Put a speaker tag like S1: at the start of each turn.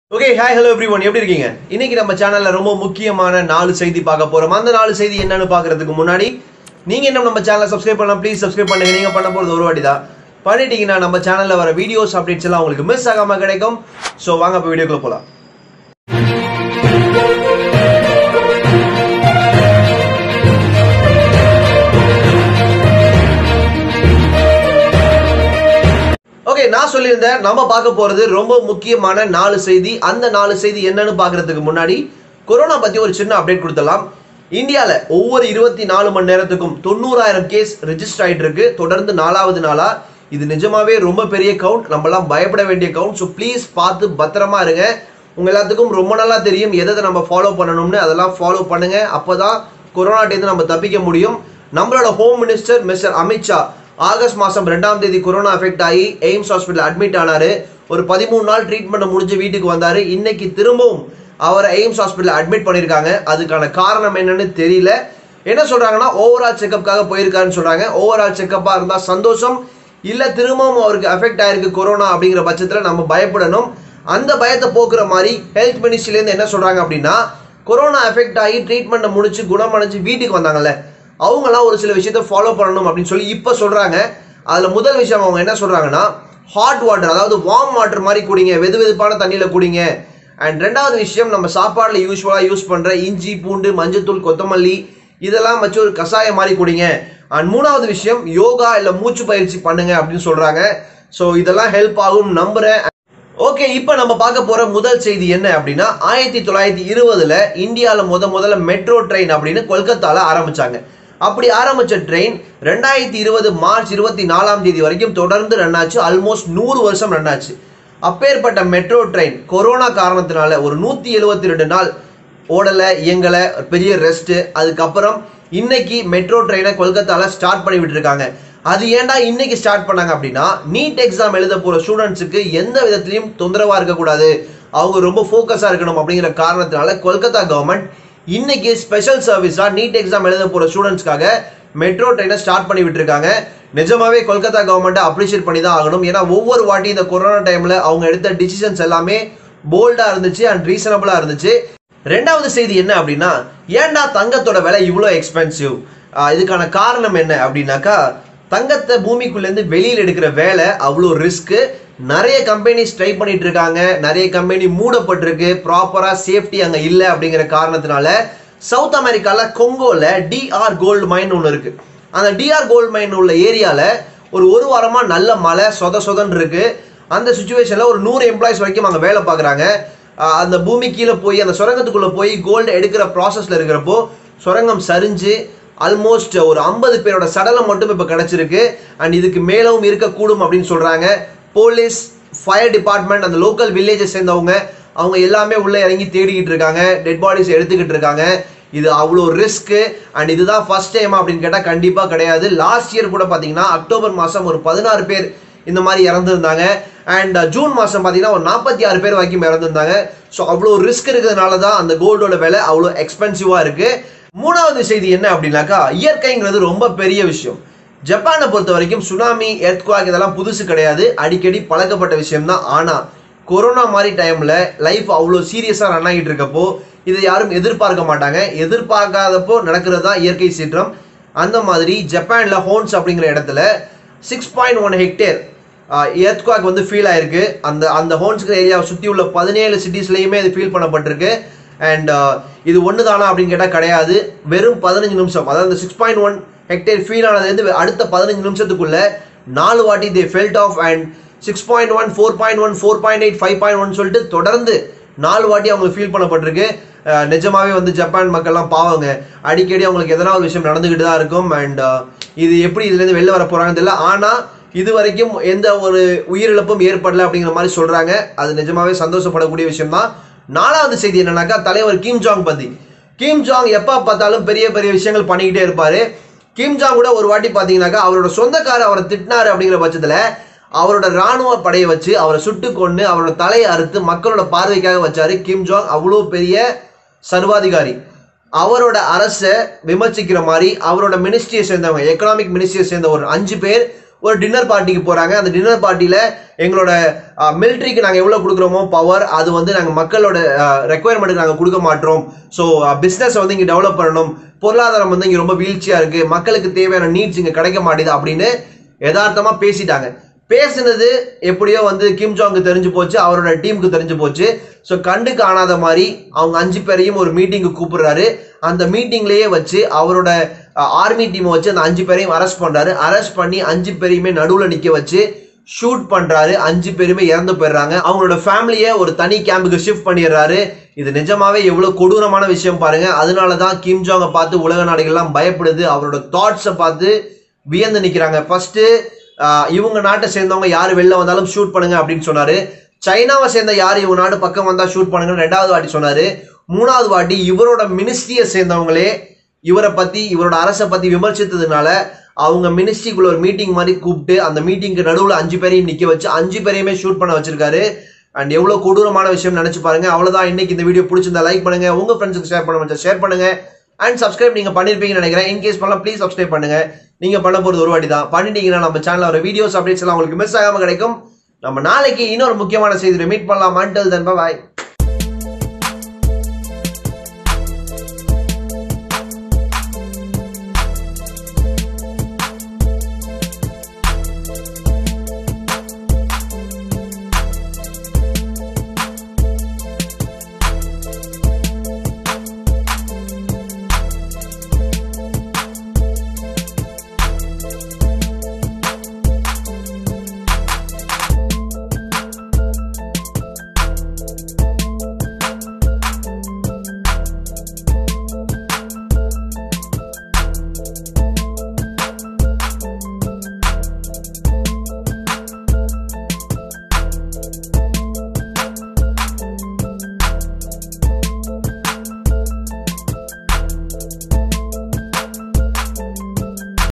S1: okay hi hello everyone எப்படி இருக்கீங்க இன்னைக்கு நம்ம சேனல்ல ரொம்ப முக்கியமான நாலு செய்தி பார்க்க போறோம் அந்த நாலு செய்தி என்னன்னு பார்க்கறதுக்கு முன்னாடி நீங்க இன்னும் நம்ம சேனலை சப்ஸ்கிரைப் பண்ணலாம் ப்ளீஸ் சப்ஸ்கிரைப் பண்ணுங்க நீங்க பண்ண போறது ஒரு வாட்டி தான் பண்ணிட்டீங்கன்னா நம்ம சேனல்ல வர வீடியோஸ் அப்டேட்ஸ் எல்லாம் உங்களுக்கு மிஸ் ஆகாம கிடைக்கும் ஸோ வாங்க இப்போ வீடியோக்குள்ள போலாம் ஓகே நான் சொல்லியிருந்தேன் நம்ம பார்க்க போறது ரொம்ப முக்கியமான நாலு செய்தி அந்த நாலு செய்தி என்னன்னு பார்க்கறதுக்கு முன்னாடி கொரோனா பத்தி ஒரு சின்ன அப்டேட் கொடுத்தலாம் இந்தியால ஒவ்வொரு இருபத்தி நாலு மணி நேரத்துக்கும் தொண்ணூறாயிரம் கேஸ் ரெஜிஸ்டர் ஆயிட்டு இருக்கு தொடர்ந்து நாலாவது நாளா இது நிஜமாவே ரொம்ப பெரிய கவுண்ட் நம்மலாம் பயப்பட வேண்டிய கவுண்ட் ஸோ ப்ளீஸ் பார்த்து பத்திரமா இருங்க உங்க எல்லாத்துக்கும் ரொம்ப நல்லா தெரியும் எதை எதை நம்ம ஃபாலோ பண்ணணும்னு அதெல்லாம் ஃபாலோ பண்ணுங்க அப்பதான் கொரோனாட்டேருந்து நம்ம தப்பிக்க முடியும் நம்மளோட home minister mister Amit Shah August மாசம் ரெண்டாம் தேதி கொரோனா அஃபெக்ட் ஆகி எய்ம்ஸ் ஹாஸ்பிட்டல் அட்மிட் ஆனாரு ஒரு பதிமூணு நாள் ட்ரீட்மெண்ட் முடிஞ்சு வீட்டுக்கு வந்தாரு இன்னைக்கு திரும்பவும் அவரை எய்ம்ஸ் ஹாஸ்பிட்டல் அட்மிட் பண்ணியிருக்காங்க அதுக்கான காரணம் என்னன்னு தெரியல என்ன சொல்றாங்கன்னா ஓவரால் செக்கப்காக போயிருக்காருன்னு சொல்றாங்க ஓவரால் செக்கப்பா இருந்தா சந்தோஷம் இல்ல திரும்பவும் அவருக்கு அஃபெக்ட் ஆயிருக்கு கொரோனா அப்படிங்கிற பட்சத்துல நம்ம பயப்படணும் அந்த பயத்தை போக்குற மாதிரி ஹெல்த் மினிஸ்ட்ரிலேருந்து என்ன சொல்றாங்க அப்படின்னா கொரோனா அஃபெக்ட் ஆகி ட்ரீட்மெண்ட்டை முடிச்சு குணமடைஞ்சு வீட்டுக்கு வந்தாங்கல்ல அவங்களாம் ஒரு சில விஷயத்த ஃபாலோ பண்ணணும் அப்படின்னு சொல்லி இப்போ சொல்றாங்க அதுல முதல் விஷயம் அவங்க என்ன சொல்றாங்கன்னா ஹாட் வாட்டர் அதாவது வார்ம் வாட்டர் மாதிரி குடிங்க வெது வெதுப்பான தண்ணியில குடிங்க அண்ட் ரெண்டாவது விஷயம் நம்ம சாப்பாடுல யூஸ்வலாக யூஸ் பண்ற இஞ்சி பூண்டு மஞ்சத்தூள் கொத்தமல்லி இதெல்லாம் வச்சு ஒரு கஷாயம் மாதிரி குடிங்க அண்ட் மூணாவது விஷயம் யோகா இல்ல மூச்சு பயிற்சி பண்ணுங்க அப்படின்னு சொல்றாங்க ஸோ இதெல்லாம் ஹெல்ப் ஆகும் நம்புறேன் ஓகே இப்போ நம்ம பார்க்க போற முதல் செய்தி என்ன அப்படின்னா ஆயிரத்தி தொள்ளாயிரத்தி இருபதுல இந்தியாவில் முத முதல்ல மெட்ரோ ட்ரெயின் அப்படின்னு கொல்கத்தால ஆரம்பிச்சாங்க அப்படி ஆரம்பிச்ச ட்ரெயின் ரெண்டாயிரத்தி இருபது மார்ச் இருபத்தி நாலாம் தேதி வரைக்கும் தொடர்ந்து ரன் ஆச்சு ஆல்மோஸ்ட் நூறு வருஷம் ரன் ஆச்சு அப்பேற்பட்ட மெட்ரோ ட்ரெயின் கொரோனா காரணத்தினால ஒரு நூத்தி எழுபத்தி ரெண்டு நாள் ஓடலை இயங்கலை பெரிய ரெஸ்ட் அதுக்கப்புறம் இன்னைக்கு மெட்ரோ ட்ரெயினை கொல்கத்தால ஸ்டார்ட் பண்ணி விட்டுருக்காங்க அது ஏன்டா இன்னைக்கு ஸ்டார்ட் பண்ணாங்க அப்படின்னா நீட் எக்ஸாம் எழுத போற ஸ்டூடெண்ட்ஸுக்கு எந்த விதத்திலையும் தொந்தரவா இருக்கக்கூடாது அவங்க ரொம்ப ஃபோக்கஸா இருக்கணும் அப்படிங்கிற காரணத்தினால கொல்கத்தா கவர்மெண்ட் இன்னைக்கு ஸ்பெஷல் சர்வீஸா நீட் எக்ஸாம் எழுத போற ஸ்டூடெண்ட்ஸ்க்காக மெட்ரோ ட்ரெயினை ஸ்டார்ட் பண்ணி விட்டுருக்காங்க நிஜமாவே கொல்கத்தா கவர்மெண்ட்டை அப்ரிஷியேட் பண்ணி தான் ஆகணும் ஏன்னா ஒவ்வொரு வாட்டி இந்த கொரோனா டைம்ல அவங்க எடுத்த டிசிஷன்ஸ் எல்லாமே போல்டா இருந்துச்சு அண்ட் ரீசனபிளா இருந்துச்சு ரெண்டாவது செய்தி என்ன அப்படின்னா ஏன்டா தங்கத்தோட விலை இவ்வளோ எக்ஸ்பென்சிவ் இதுக்கான காரணம் என்ன அப்படின்னாக்கா தங்கத்தை பூமிக்குள்ளேருந்து வெளியில் எடுக்கிற வேலை அவ்வளோ ரிஸ்க்கு நிறைய கம்பெனிஸ் ட்ரை பண்ணிட்டு இருக்காங்க நிறைய கம்பெனி மூடப்பட்டிருக்கு ப்ராப்பரா சேஃப்டி அங்க இல்லை அப்படிங்கிற காரணத்தினால சவுத் அமெரிக்கால கொங்கோல டிஆர் கோல்டு மைன் ஒன்று இருக்கு அந்த டிஆர் கோல்டு மைன் உள்ள ஏரியால ஒரு ஒரு வாரமா நல்ல மழை சொத சொதன்னு இருக்கு அந்த சுச்சுவேஷன்ல ஒரு நூறு எம்ப்ளாயிஸ் வரைக்கும் அங்க வேலை பார்க்குறாங்க அந்த பூமி கீழே போய் அந்த சுரங்கத்துக்குள்ள போய் கோல்டு எடுக்கிற ப்ராசஸ்ல இருக்கிறப்போ சுரங்கம் சரிஞ்சு ஆல்மோஸ்ட் ஒரு ஐம்பது பேரோட சடலம் மட்டும் இப்போ கிடைச்சிருக்கு அண்ட் இதுக்கு மேலும் இருக்கக்கூடும் அப்படின்னு சொல்றாங்க போலீஸ் ஃபயர் டிபார்ட்மெண்ட் அந்த லோக்கல் வில்லேஜை சேர்ந்தவங்க அவங்க எல்லாமே உள்ள இறங்கி தேடிக்கிட்டு இருக்காங்க டெட் பாடிஸ் எடுத்துக்கிட்டு இருக்காங்க இது அவ்வளோ ரிஸ்க்கு அண்ட் இதுதான் ஃபர்ஸ்ட் டைம் அப்படின்னு கேட்டால் கண்டிப்பாக கிடையாது லாஸ்ட் இயர் கூட பார்த்தீங்கன்னா அக்டோபர் மாதம் ஒரு பதினாறு பேர் இந்த மாதிரி இறந்துருந்தாங்க அண்ட் ஜூன் மாதம் பார்த்தீங்கன்னா ஒரு நாற்பத்தி ஆறு பேர் வரைக்கும் இறந்துருந்தாங்க ஸோ அவ்வளோ ரிஸ்க் இருக்கிறதுனால தான் அந்த கோல்டோட விலை அவ்வளோ எக்ஸ்பென்சிவாக இருக்குது மூணாவது செய்தி என்ன அப்படின்னாக்கா இயற்கைங்கிறது ரொம்ப பெரிய விஷயம் ஜப்பானை பொறுத்த வரைக்கும் சுனாமி எர்த்குவாக் இதெல்லாம் புதுசு கிடையாது அடிக்கடி பழக்கப்பட்ட விஷயம் தான் ஆனால் கொரோனா மாதிரி டைமில் லைஃப் அவ்வளோ சீரியஸாக ரன் ஆகிட்டு இருக்கப்போ இதை யாரும் எதிர்பார்க்க மாட்டாங்க எதிர்பார்க்காதப்போ நடக்கிறது தான் இயற்கை சீற்றம் அந்த மாதிரி ஜப்பானில் ஹோன்ஸ் அப்படிங்கிற இடத்துல six point one hectare earthquake வந்து ஃபீல் ஆயிருக்கு அந்த அந்த ஹோன்ஸ்கிற ஏரியாவை சுற்றி உள்ள பதினேழு சிட்டிஸ்லையுமே இது ஃபீல் பண்ணப்பட்டிருக்கு அண்ட் இது ஒன்று தானா அப்படின்னு கேட்டால் கிடையாது வெறும் பதினஞ்சு நிமிஷம் அதாவது six point one hectare feel ஆனதுலேருந்து அடுத்த பதினஞ்சு நிமிஷத்துக்குள்ள நாலு வாட்டி they felt off and six point one four point one four point eight five point one சொல்லிட்டு தொடர்ந்து நாலு வாட்டி அவங்களுக்கு ஃபீல் பண்ணப்பட்டிருக்கு நிஜமாவே வந்து ஜப்பான் மக்கள்லாம் பாவங்க அடிக்கடி அவங்களுக்கு எதனா ஒரு விஷயம் நடந்துக்கிட்டு தான் இருக்கும் அண்ட் இது எப்படி இதுலேருந்து வெளில வர போகிறாங்கன்னு தெரியல ஆனால் இது வரைக்கும் எந்த ஒரு உயிரிழப்பும் ஏற்படல அப்படிங்கிற மாதிரி சொல்கிறாங்க அது நிஜமாவே சந்தோஷப்படக்கூடிய விஷயம் தான் நாலாவது செய்தி என்னன்னாக்கா தலைவர் கிம் ஜாங் பத்தி கிம் ஜாங் எப்போ பார்த்தாலும் பெரிய பெரிய விஷயங்கள் பண்ணிக்கிட்டே இருப்பாரு கிம் ஜாங் கூட ஒரு வாட்டி பார்த்தீங்கன்னாக்கா அவரோட சொந்தக்காரர் அவரை திட்டினாரு அப்படிங்கிற பட்சத்தில் அவரோட ராணுவ படையை வச்சு அவரை சுட்டு கொண்டு அவரோட தலையை அறுத்து மக்களோட பார்வைக்காக வச்சாரு கிம் ஜாங் அவ்வளோ பெரிய சர்வாதிகாரி அவரோட அரசை விமர்சிக்கிற மாதிரி அவரோட மினிஸ்ட்ரியை சேர்ந்தவங்க எக்கனாமிக் மினிஸ்ட்ரியை சேர்ந்த ஒரு அஞ்சு பேர் ஒரு டின்னர் பார்ட்டிக்கு போறாங்க அந்த டின்னர் பார்ட்டியில எங்களோட மிலிட்ரிக்கு நாங்க எவ்வளவு கொடுக்குறோமோ பவர் அது வந்து நாங்க மக்களோட ரெக்குயர்மெண்ட்டுக்கு நாங்க கொடுக்க மாட்டோம் ஸோ பிசினஸ் வந்து இங்க டெவலப் பண்ணணும் பொருளாதாரம் வந்து இங்க ரொம்ப வீழ்ச்சியா இருக்கு மக்களுக்கு தேவையான நீட்ஸ் இங்க கிடைக்க மாட்டேது அப்படின்னு யதார்த்தமா பேசிட்டாங்க பேசுனது எப்படியோ வந்து கிம் ஜாங்கு தெரிஞ்சு போச்சு அவரோட டீமுக்கு தெரிஞ்சு போச்சு ஸோ கண்டு காணாத மாதிரி அவங்க அஞ்சு பேரையும் ஒரு மீட்டிங்கு கூப்பிடுறாரு அந்த மீட்டிங்லயே வச்சு அவரோட ஆர்மி டீமை வச்சு அந்த அஞ்சு பேரையும் அரெஸ்ட் பண்றாரு அரெஸ்ட் பண்ணி அஞ்சு பேரையுமே நடுவுல நிக்க வச்சு ஷூட் பண்றாரு அஞ்சு பேருமே இறந்து போயிடுறாங்க அவங்களோட ஃபேமிலியை ஒரு தனி கேம்புக்கு ஷிஃப்ட் பண்ணிடுறாரு இது நிஜமாவே எவ்வளவு கொடூரமான விஷயம் பாருங்க அதனால தான் கிம் ஜாங்கை பார்த்து உலக நாடுகள்லாம் பயப்படுது அவரோட தாட்ஸை பார்த்து வியந்து நிக்கிறாங்க ஃபர்ஸ்ட் இவங்க நாட்டை சேர்ந்தவங்க யார் வெளில வந்தாலும் ஷூட் பண்ணுங்க அப்படின்னு சொன்னாரு சைனாவை சேர்ந்த யார் இவங்க நாடு பக்கம் வந்தா ஷூட் பண்ணுங்கன்னு ரெண்டாவது வாட்டி சொன்னாரு மூணாவது வாட்டி இவரோட மினிஸ்ட்ரியை சேர்ந்தவங்களே இவரை பத்தி இவரோட அரசை பத்தி விமர்சித்ததுனால அவங்க மினிஸ்ட்ரிக்குள்ள ஒரு மீட்டிங் மாதிரி கூப்பிட்டு அந்த மீட்டிங்க்கு நடுவுல அஞ்சு பேரையும் நிக்க வச்சு அஞ்சு பேரையுமே ஷூட் பண்ண வச்சிருக்காரு அண்ட் எவ்வளவு கொடூரமான விஷயம் நினைச்சு பாருங்க அவ்வளவுதான் இன்னைக்கு இந்த வீடியோ பிடிச்சிருந்தா லைக் பண்ணுங்க உங்க ஃப்ரெண்ட்ஸுக்கு ஷேர் பண்ண வச்சா ஷேர் பண்ணுங்க அண்ட் சப்ஸ்கிரைப் நீங்க பண்ணிருப்பீங்கன்னு நினைக்கிறேன் இன் கேஸ் பண்ணலாம் ப்ளீஸ் சப்ஸ்கிரைப் பண்ணுங்க நீங்க பண்ண போறது ஒரு வாட்டி தான் பண்ணிட்டீங்கன்னா நம்ம சேனல்ல வர வீடியோஸ் அப்டேட்ஸ் எல்லாம் உங்களுக்கு மிஸ் ஆகாம கிடைக்கும் நம்ம நாளைக்கு இன்னொரு முக்கியமான செய்தியை மீட் பண்ணலாம் அண்டல் தன் பாய்